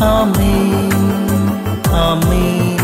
ആമേൻ ആമേൻ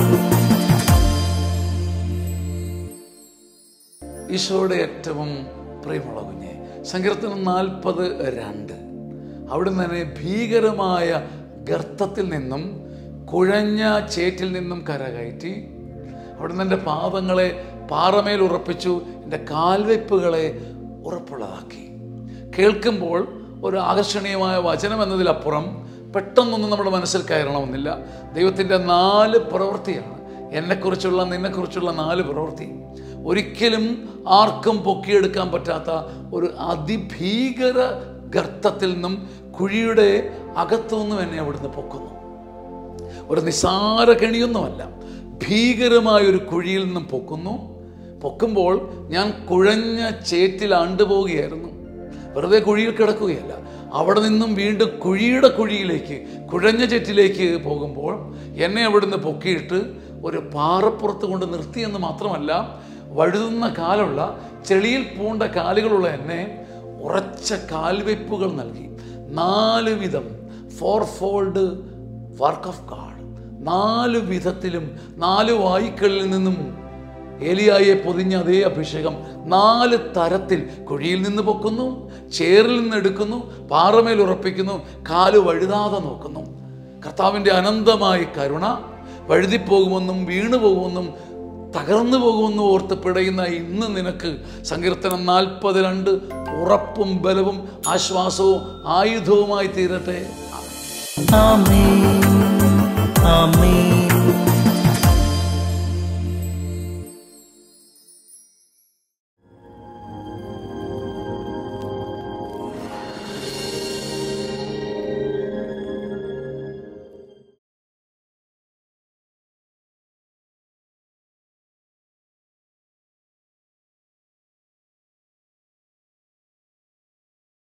ഈശോയുടെ ഏറ്റവും പ്രിയമുള്ള കുഞ്ഞെ സങ്കീർത്തനം നാൽപ്പത് രണ്ട് അവിടുന്ന് തന്നെ ഭീകരമായ ഗർത്തത്തിൽ നിന്നും കുഴഞ്ഞ ചേറ്റിൽ നിന്നും കരകയറ്റി അവിടുന്ന് എൻ്റെ പാദങ്ങളെ പാറമേൽ ഉറപ്പിച്ചു എൻ്റെ കാൽവെപ്പുകളെ ഉറപ്പുള്ളതാക്കി കേൾക്കുമ്പോൾ ഒരു ആകർഷണീയമായ വചനം എന്നതിലപ്പുറം പെട്ടെന്നൊന്നും നമ്മുടെ മനസ്സിൽ കയറണമെന്നില്ല ദൈവത്തിൻ്റെ നാല് പ്രവൃത്തിയാണ് എന്നെക്കുറിച്ചുള്ള നിന്നെക്കുറിച്ചുള്ള നാല് പ്രവൃത്തി ഒരിക്കലും ആർക്കും പൊക്കിയെടുക്കാൻ പറ്റാത്ത ഒരു അതിഭീകര ഗർത്തത്തിൽ നിന്നും കുഴിയുടെ അകത്തു നിന്നും എന്നെ അവിടുന്ന് പൊക്കുന്നു ഒരു നിസ്സാര കെണിയൊന്നുമല്ല ഭീകരമായ ഒരു കുഴിയിൽ നിന്നും പൊക്കുന്നു പൊക്കുമ്പോൾ ഞാൻ കുഴഞ്ഞ ചേറ്റിൽ ആണ്ടുപോവുകയായിരുന്നു വെറുതെ കുഴിയിൽ കിടക്കുകയല്ല അവിടെ നിന്നും വീണ്ടും കുഴിയുടെ കുഴിയിലേക്ക് കുഴഞ്ഞ ചേറ്റിലേക്ക് പോകുമ്പോൾ എന്നെ അവിടുന്ന് പൊക്കിയിട്ട് ഒരു പാറപ്പുറത്ത് കൊണ്ട് നിർത്തിയെന്ന് മാത്രമല്ല വഴുതുന്ന കാലുള്ള ചെളിയിൽ പൂണ്ട കാലുകളുള്ള എന്നെ ഉറച്ച കാൽവെപ്പുകൾ നൽകി നാല് വിധം fourfold work of God നാല് വിധത്തിലും നാല് വായുക്കളിൽ നിന്നും ഏലിയായെ പൊതിഞ്ഞ അതേ അഭിഷേകം നാല് തരത്തിൽ കുഴിയിൽ നിന്ന് പൊക്കുന്നു ചേറിൽ നിന്ന് എടുക്കുന്നു പാറമേൽ ഉറപ്പിക്കുന്നു കാല് വഴുതാതെ നോക്കുന്നു കർത്താവിൻ്റെ അനന്തമായ കരുണ വഴുതിപ്പോകുമെന്നും വീണു പോകുമെന്നും തകർന്നു പോകുമെന്നും ഓർത്ത് പിടയുന്ന ഇന്ന് നിനക്ക് സങ്കീർത്തനം നാൽപ്പത് രണ്ട് ഉറപ്പും ബലവും ആശ്വാസവും ആയുധവുമായി തീരട്ടെ ആമേൻ ആമേൻ